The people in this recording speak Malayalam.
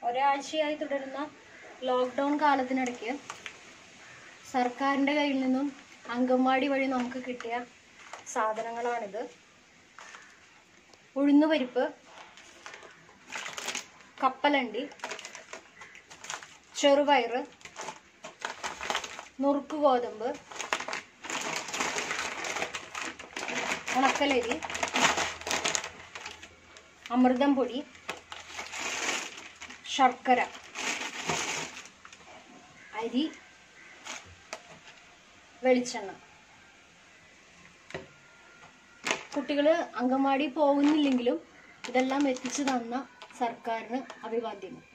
ഒരാഴ്ചയായി തുടരുന്ന ലോക്ക്ഡൗൺ കാലത്തിനിടയ്ക്ക് സർക്കാരിൻ്റെ കയ്യിൽ നിന്നും അംഗൻവാടി വഴി നമുക്ക് കിട്ടിയ സാധനങ്ങളാണിത് ഉഴുന്നുപരിപ്പ് കപ്പലണ്ടി ചെറുപയറ് നുറുക്ക് ഗോതമ്പ് ഉണക്കലരി അമൃതം പൊടി ശർക്കര അരി വെളിച്ചെണ്ണ കുട്ടികൾ അംഗൻവാടി പോകുന്നില്ലെങ്കിലും ഇതെല്ലാം എത്തിച്ചു തന്ന സർക്കാരിന് അഭിവാദ്യങ്ങൾ